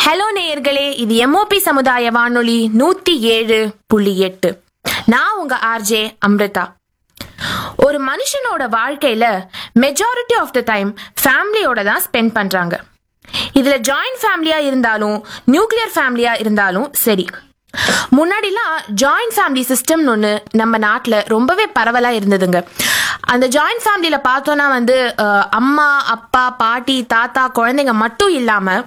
Hello நேயர்களே இது MOP சமுதாய வானொலி நூத்தி ஏழு புள்ளி எட்டு நான் உங்க ஆர்ஜே அம்ரிதா ஒரு மனுஷனோட வாழ்க்கையில மெஜாரிட்டி ஆஃப் த டைம் ஃபேமிலியோட தான் ஸ்பெண்ட் பண்றாங்க இதுல ஜாயிண்ட் ஃபேமிலியா இருந்தாலும் நியூக்ளியர் ஃபேமிலியா இருந்தாலும் சரி முன்னாடிலாம் ஜாயிண்ட் ஃபேமிலி சிஸ்டம்னு ஒன்று நம்ம நாட்டில் ரொம்பவே பரவலாக இருந்ததுங்க அந்த ஜாயிண்ட் ஃபேமிலியில் பார்த்தோன்னா வந்து அஹ், அம்மா அப்பா பாட்டி தாத்தா குழந்தைங்க மட்டும் இல்லாமல்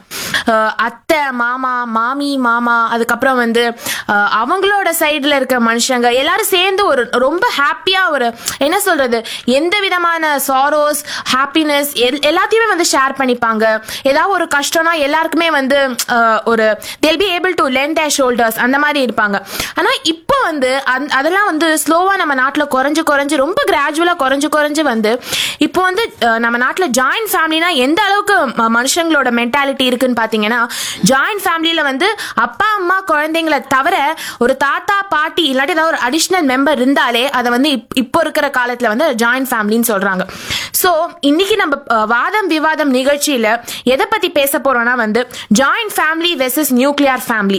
அத்தை மாமா மாமி மாமா அதுக்கப்புறம் வந்து அஹ், அவங்களோட சைடில் இருக்க மனுஷங்க எல்லாரும் சேர்ந்து ஒரு ரொம்ப ஹாப்பியாக ஒரு என்ன சொல்றது எந்த விதமான சாரோஸ் ஹாப்பினஸ் எல்லாத்தையுமே வந்து ஷேர் பண்ணிப்பாங்க ஏதாவது ஒரு கஷ்டம்னா எல்லாருக்குமே வந்து அஹ், ஒரு they'll be able to lend their shoulders அந்த மாதிரி இருப்பாங்க ஆனா இப்போ வந்து அந்த- அதெல்லாம் வந்து ஸ்லோவா நம்ம நாட்டுல குறைஞ்சு குறைஞ்சு ரொம்ப கிராஜுவலா குறைஞ்சு குறைஞ்சு வந்து இப்போ வந்து அஹ், நம்ம நாட்டுல ஜாயிண்ட் ஃபேமிலினா எந்த அளவுக்கு ம- மனுஷங்களோட மென்டாலிட்டி இருக்குன்னு பாத்தீங்கன்னா ஜாயிண்ட் ஃபேமிலியில வந்து அப்பா அம்மா குழந்தைங்களை தவிர ஒரு தாத்தா பாட்டி இல்லாட்டி ஏதாவது ஒரு அடிஷ்னல் மெம்பர் இருந்தாலே அதை வந்து இப்- இப்போ இருக்கிற காலத்துல வந்து ஜாயிண்ட் ஃபேமிலின்னு சொல்றாங்க ஸோ இன்னைக்கு நம்ம அஹ், வாதம் விவாதம் நிகழ்ச்சியில எதை பத்தி பேச போறோம்னா வந்து joint family versus nuclear family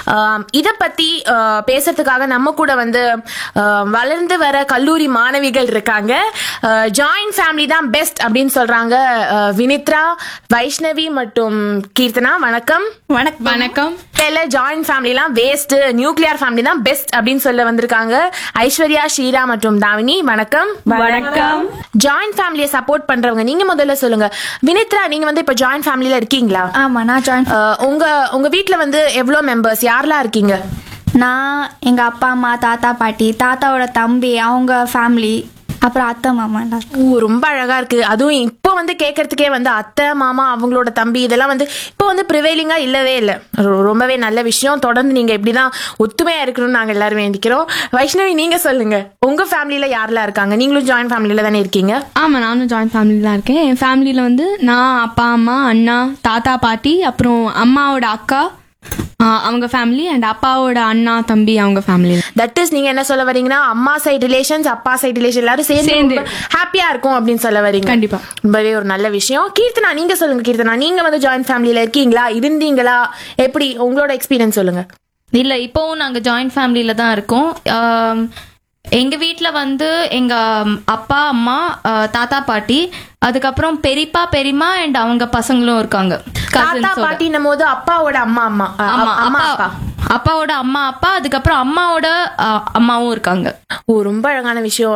இதை பத்தி அஹ், பேசுறதுக்காக நம்ம கூட வந்து அஹ், வளர்ந்து வர கல்லூரி மாணவிகள் இருக்காங்க ஜாயிண்ட் ஃபேமிலி தான் பெஸ்ட் அப்படின்னு சொல்றாங்க அஹ், வினித்ரா வைஷ்ணவி மற்றும் கீர்த்தனா வணக்கம் வணக்கம் வணக்கம் இல்ல ஜாயிண்ட் ஃபேமிலிலாம் வேஸ்ட் நியூக்ளியர் ஃபேமிலி தான் பெஸ்ட் அப்படின்னு சொல்ல வந்திருக்காங்க ஐஸ்வர்யா ஷீரா மற்றும் தாவினி வணக்கம் வணக்கம் ஜாயிண்ட் ஃபேமிலியை சப்போர்ட் பண்றவங்க நீங்க முதல்ல சொல்லுங்க வினித்ரா நீங்க வந்து இப்ப ஜாயிண்ட் ஃபேமிலில இருக்கீங்களா ஆமா நான் ஜாயின் அஹ், உங்க உங்க வீட்ல வந்து எவ்வளவு மெம்பர்ஸ் யாரெல்லாம் இருக்கீங்க நான் எங்க அப்பா அம்மா தாத்தா பாட்டி தாத்தாவோட தம்பி அவங்க ஃபேமிலி அப்புறம் அத்தை மாமா எல்லாரும் ஊ, ரொம்ப அழகா இருக்கு அதுவும் இப்போ வந்து கேட்கறதுக்கே வந்து அத்தை மாமா அவங்களோட தம்பி இதெல்லாம் வந்து இப்போ வந்து ப்ரிவைலிங்கா இல்லவே இல்லை ரொ- ரொம்பவே நல்ல விஷயம் தொடர்ந்து நீங்க இப்படிதான் ஒத்துமையா இருக்கணும்னு நாங்க எல்லாரும் வேண்டிக்கிறோம் வைஷ்ணவி நீங்க சொல்லுங்க உங்க ஃபேமிலில யாரெல்லாம் இருக்காங்க நீங்களும் ஜாயிண்ட் ஃபேமிலில தானே இருக்கீங்க ஆமாம் நானும் ஜாயின்ட் ஃபேமிலியில் தான் இருக்கேன் என் ஃபேமிலியில் வந்து நான் அப்பா அம்மா அண்ணா தாத்தா பாட்டி அப்புறம் அம்மாவோட அக்கா ஆ, அவங்க ஃபேமிலி அண்ட் அப்பாவோட அண்ணா தம்பி அவங்க ஃபேமிலி தட் இஸ் நீங்க என்ன சொல்ல வரீங்கன்னா அம்மா சைடு ரிலேஷன்ஸ் அப்பா சைடு ரிலேஷன் எல்லாரும் சேர்ந்து சேர்ந்து. ஹாப்பியா இருக்கும் அப்படின்னு சொல்ல வரீங்க கண்டிப்பா. ரொம்பவே ஒரு நல்ல விஷயம் கீர்த்தனா நீங்க சொல்லுங்க கீர்த்தனா நீங்க வந்து ஜாயிண்ட் ஃபேமிலில இருக்கீங்களா இருந்தீங்களா எப்படி உங்களோட எக்ஸ்பீரியன்ஸ் சொல்லுங்க இல்ல இப்போவும் நாங்க ஜாயிண்ட் ஃபேமிலியில தான் இருக்கோம் ஆம், எங்க வீட்ல வந்து எங்க ம், அப்பா அம்மா ஆ, தாத்தா பாட்டி அதுக்கப்புறம் பெரியப்பா பெரியம்மா அண்ட் அவங்க பசங்களும் இருக்காங்க தாத்தா cousins ஓட. பாட்டின்னும் போது அப்பாவோட அம்மா அம்மா அ- ஆமா அம்மா அப்பா அப்பா அப்பாவோட அம்மா அப்பா அதுக்கப்புறம் அம்மாவோட ஆ, அம்மாவும் இருக்காங்க ஓ ரொம்ப அழகான விஷயம்